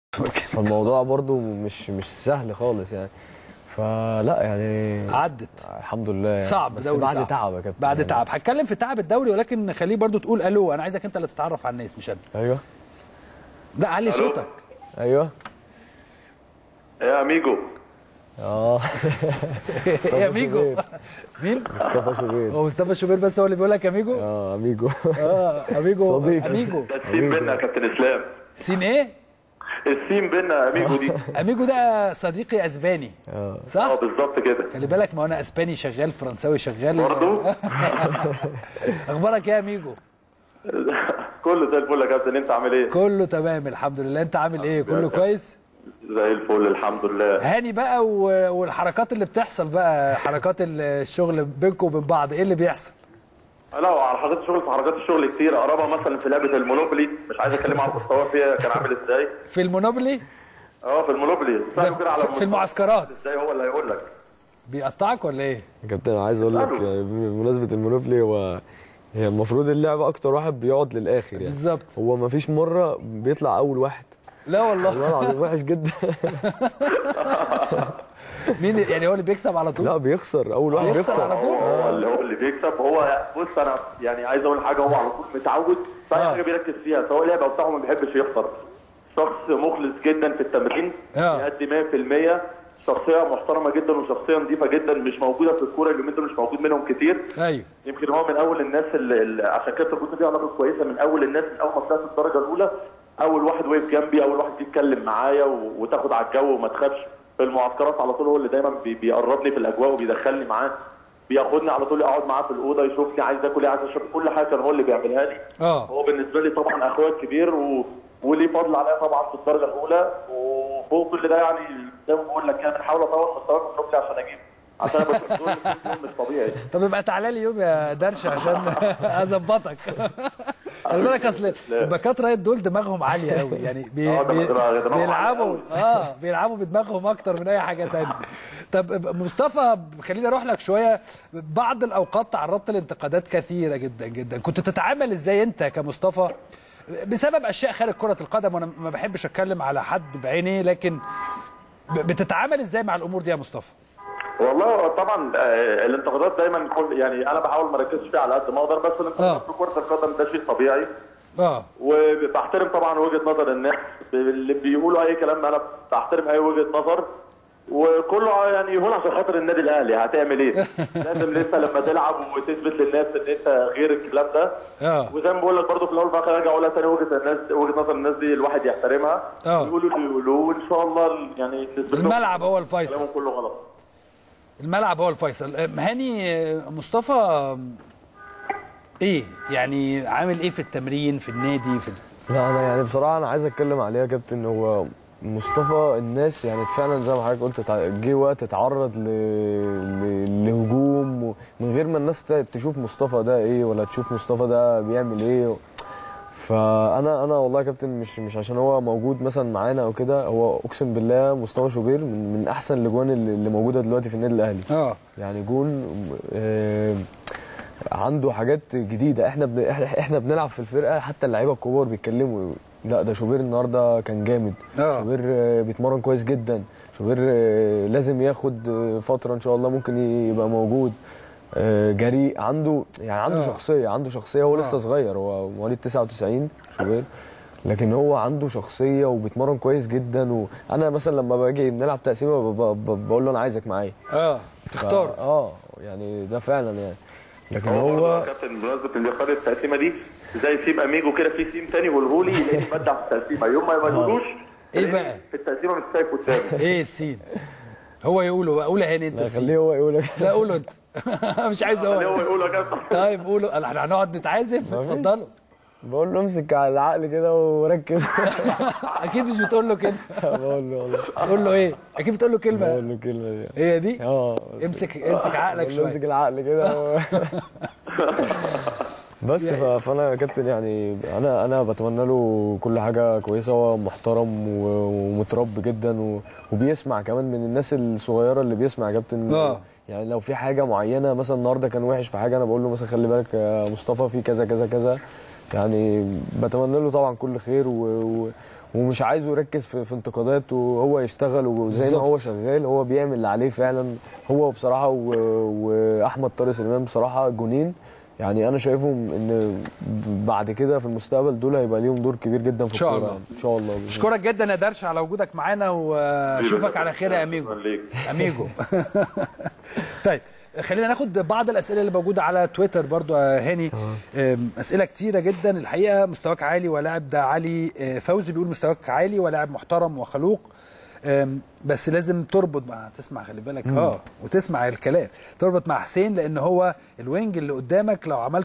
فالموضوع برضو مش مش سهل خالص يعني فلا يعني عدت الحمد لله يعني. صعب بس دوري بعد صعب. تعب يا كابتن بعد يعني. تعب هتكلم في تعب الدوري ولكن خليه برضو تقول الو انا عايزك انت اللي تتعرف على الناس مش انا ايوه لا علي ألو. صوتك ايوه يا اميجو اه يا ميجو شوبير. مين مصطفى شوبير هو مصطفى شوبير بس هو اللي بيقول لك يا ميجو اه اميجو اه اميجو صديقي. اميجو ده السين بينا يا كابتن اسلام سين ايه السين بينا يا اميجو دي اميجو ده صديقي اسباني اه اه صح بالظبط كده خلي بالك ما هو انا اسباني شغال فرنساوي شغال برضو اخبارك ايه يا ميجو كله زي الفل يا كابتن انت عامل ايه كله تمام الحمد لله انت عامل ايه كله كويس زي الفل الحمد لله هاني بقى و- والحركات اللي بتحصل بقى حركات الشغل بينكم وبين بعض ايه اللي بيحصل لا وعلى حركات الشغل في حركات الشغل كتير اقربها مثلا في لعبه المونوبولي مش عايز اتكلم عن مستواه فيها كان عامل ازاي في المونوبولي اه في المونوبولي ده كده على في المعسكرات ازاي هو اللي هيقول لك بيقطعك ولا ايه يا كابتن انا عايز اقول لك ألو. يعني بمناسبه المونوبلي هو هي المفروض اللعبه اكتر واحد بيقعد للاخر يعني بالظبط هو ما فيش مره بيطلع اول واحد لا والله والله العظيم وحش جدا مين يعني هو اللي بيكسب على طول لا بيخسر اول واحد بيخسر بيخسر على طول؟ هو اللي هو اللي بيكسب هو بص انا يعني عايز اقول حاجه هو على طول متعود في اي آه. حاجه بيركز فيها سواء لعبه او بتاعه ما بيحبش يخسر شخص مخلص جدا في التمرين آه. يأدي 100% شخصيه محترمه جدا وشخصيه نظيفه جدا مش موجوده في الكوره اليومين دول مش موجود منهم كتير ايوه يمكن هو من اول الناس اللي اللي- عشان كده تربطنا بيه علاقه كويسه من اول الناس من اول ما طلعت الدرجه الاولى اول واحد وقف جنبي اول واحد بيتكلم معايا و- وتاخد على الجو وما تخافش في المعسكرات على طول هو اللي دايما بي- بيقربني في الاجواء وبيدخلني معاه بياخدني على طول اقعد معاه في الاوضه يشوفني عايز اكل ايه عايز اشرب كل حاجه كان هو اللي بيعملها لي اه هو بالنسبه لي طبعا اخويا الكبير و... وليه فضل عليا طبعا في الدرجه الاولى وفوق كل ده يعني زي ما بقول لك انا بحاول اطور مستواي في النوبلي عشان اجيب عشان انا بشوف دول دول مش طبيعي طب يبقى تعالى لي يوم يا درش عشان اظبطك خلي بالك اصل الباكات رايت دول دماغهم عاليه قوي يعني بي آه، بي دماغ- دماغهم عالية بيلعبوا أوي. اه بيلعبوا بدماغهم اكتر من اي حاجه تانية طب مصطفى خليني اروح لك شويه بعض الاوقات تعرضت لانتقادات كثيره جدا جدا كنت تتعامل ازاي انت كمصطفى بسبب اشياء خارج كره القدم وانا ما بحبش اتكلم على حد بعينيه لكن ب- بتتعامل ازاي مع الامور دي يا مصطفى والله طبعا آه، الانتقادات دايما كل يعني انا بحاول ما اركزش فيها على قد ما اقدر بس آه. الانتقادات في كره القدم ده شيء طبيعي اه وبحترم طبعا وجهه نظر الناس اللي بيقولوا اي كلام انا بحترم اي وجهه نظر وكله يعني يهون عشان خاطر النادي الاهلي هتعمل ايه؟ لازم لسه لما تلعب وتثبت للناس ان انت غير الكلام ده اه وزي ما بقول لك برضه في الاول وفي الاخر ارجع اقولها تاني وجهه الناس وجهه نظر الناس دي الواحد يحترمها آه. ويقولوا اللي يقولوه وان شاء الله يعني نثبت لهم الملعب هو الفيصل كلامهم كله غلط الملعب هو الفيصل هاني مصطفى ايه يعني عامل ايه في التمرين في النادي في لا انا يعني بصراحه انا عايز اتكلم عليها يا كابتن هو مصطفى الناس يعني فعلا زي ما حضرتك قلت تع- جه وقت اتعرض ل... ل... لهجوم و- من غير ما الناس ت- تشوف مصطفى ده ايه ولا تشوف مصطفى ده بيعمل ايه فانا انا والله يا كابتن مش مش عشان هو موجود مثلا معانا او كده هو اقسم بالله مصطفى شوبير من, من احسن الاجوان اللي اللي موجوده دلوقتي في النادي الاهلي اه يعني جون آه، عنده حاجات جديده احنا بن... احنا إحنا بنلعب في الفرقه حتى اللعيبه الكبار بيتكلموا لا ده شوبير النهارده كان جامد آه. شوبير آه، بيتمرن كويس جدا شوبير آه، لازم ياخد آه، فتره ان شاء الله ممكن يبقى موجود آه، جريء عنده يعني عنده آه. شخصيه عنده شخصيه هو لسه صغير هو مواليد 99 شوبير لكن هو عنده شخصيه وبيتمرن كويس جدا وانا مثلا لما باجي بنلعب تقسيمه ب- ب- بقول له انا عايزك معايا اه تختار ف- اه يعني ده فعلا يعني لكن هو برضه يا هو كابتن بمناسبه ان يختار التقسيمه دي زي سيم اميجو كده في سيم تاني يقوله لي يلاقيني بدع في التقسيمه يوم ما يقولوش إيه بقى؟ في التقسيمه مش سايب قدامي ايه السين هو يقوله بقى قول يا هاني انت لا السين خليه هو يقول لك لا قوله انت مش عايز اللي هو اقول يقول يا كابتن طيب قوله احنا هنقعد نتعازف اتفضلوا بقول له امسك على العقل كده وركز اكيد مش بتقول له كده بقول له والله تقول له ايه اكيد بتقول له كلمه بقول له الكلمه دي هي دي اه امسك امسك عقلك بقول له امسك شويه العقل كده و... بس ف- فانا يا كابتن يعني انا انا بتمنى له كل حاجه كويسه هو محترم و- ومتربي جدا و- وبيسمع كمان من الناس الصغيره اللي بيسمع يا كابتن آه. يعني لو في حاجه معينه مثلا النهارده كان وحش في حاجه انا بقول له مثلا خلي بالك يا مصطفى في كذا كذا كذا يعني بتمنى له طبعا كل خير و... و... ومش عايزه يركز في, في انتقادات وهو يشتغل وزي ما بالظبط. هو شغال هو بيعمل اللي عليه فعلا هو بصراحه و... واحمد طارق سليمان بصراحه جونين يعني انا شايفهم ان بعد كده في المستقبل دول هيبقى ليهم دور كبير جدا في إن شاء الكورة الله. يعني. ان شاء الله بإذن الله. اشكرك جدا يا درش على وجودك معانا واشوفك على خير يا اميجو شكراً ليك. اميجو طيب خلينا ناخد بعض الاسئله اللي موجوده على تويتر برضو يا هاني أم، اسئله كتيره جدا الحقيقه مستواك عالي ولاعب ده علي آه، فوزي بيقول مستواك عالي ولاعب محترم وخلوق أم، بس لازم تربط مع تسمع خلي بالك اه وتسمع الكلام تربط مع حسين لان هو الوينج اللي قدامك لو عملت